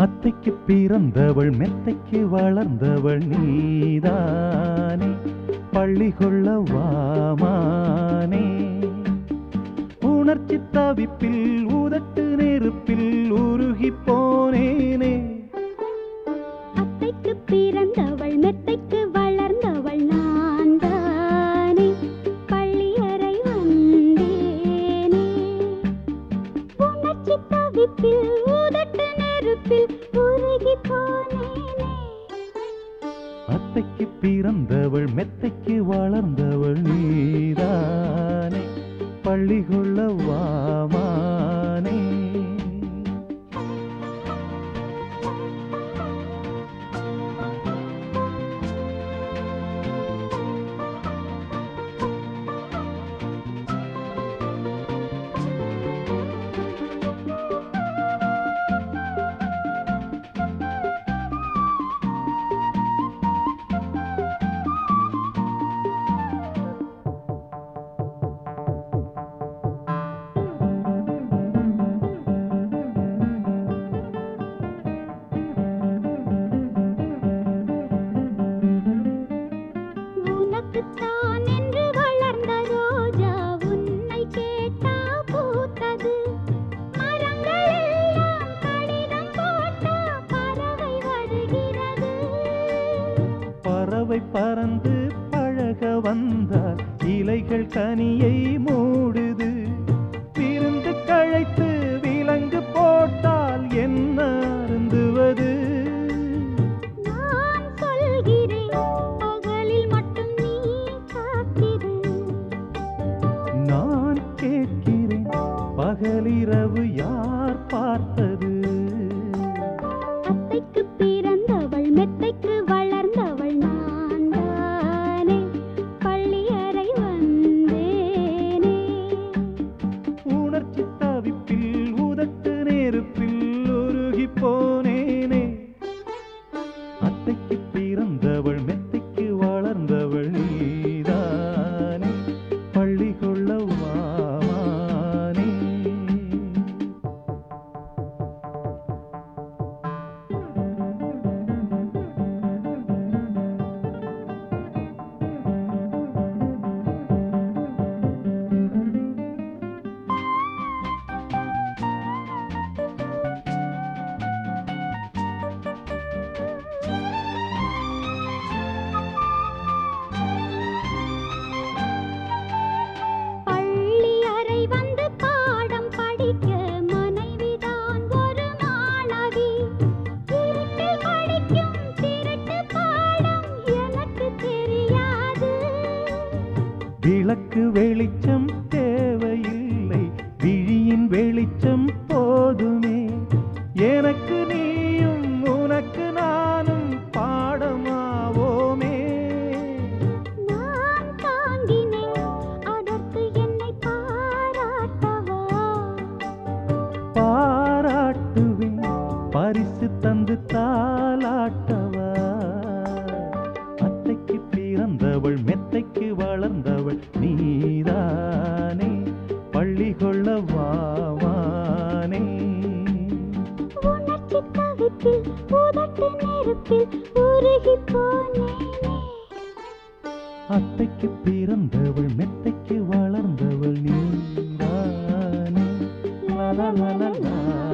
அத்தைக்கு பிறந்தவள் மெத்தைக்கு வளர்ந்தவள் நீதானே பள்ளி கொள்ள வாமானே உணர்ச்சி தவிப்பில் உதட்டு நெருப்பில் உருகி போனேனே அத்தைக்கு பிறந்தவள் மெத்தைக்கு வளர்ந்தவள் நான் தானே பள்ளியறை வந்தேனே உணர்ச்சி தவிப்பில் உதட்டு நெருப்பில் உருகி போனேனே அத்தைக்கு பிறந்தவள் மெத்தைக்கு வளர்ந்தவள் நீதானே பள்ளி கொள்ள வாமானே உனக்குத்தான் என்று வளர்ந்த ரோஜா உன்னை கேட்டா பூத்தது மரங்கள் எல்லாம் கடிதம் போட்டா பறவை வருகிறது பறவை பறந்து பழக வந்தால் இலைகள் கனியை மூடுது விருந்து கழைத்து விலங்கு போட்டால் என்ன அருந்துவது நான் சொல்கிறேன் பகலில் மட்டும் நீ காத்திரு நான் கேட்கிறேன் பகலிரவு யார் பார்த்தது அத்தைக்கு பிறந்தவள் மெத்தைக்கு வளர்ந்தவள் நான் தானே பள்ளியறை வந்தேனே உணர்ச்சி தவிப்பில் உதட்டு நெருப்பில் உருகி போனேனே அத்தைக்கு பிறந்தவள் மெத்தைக்கு வளர்ந்தவள் நீதானே பள்ளி கொள்ள வாமானே பள்ளி அறை வந்து பாடம் படிக்க மனைவிதான் ஒரு மாணவி இருட்டில் படிக்கும் திருட்டு பாடம் எனக்கு தெரியாது விளக்கு வெளிச்சம் தேவையில்லை விழியின் வெளிச்சம் போதுமே எனக்கு நீயும் உனக்கு நானும் பாடமாவோமே நான் தாங்கினேன் அதற்கு என்னை பாராட்டவா பாராட்டுவேன் பரிசு தந்து தாலாட்டவா அத்தைக்கு பிறந்தவள் மெத்தைக்கு வளர்ந்தவள் நீதானே பள்ளி கொள்ள வாவானே உணர்ச்சி தவிப்பில் உதட்டு நெருப்பில் உருகி போனேனே அத்தைக்கு பிறந்தவள் மெத்தைக்கு வளர்ந்தவள் நீதானே லா லா லா லா லா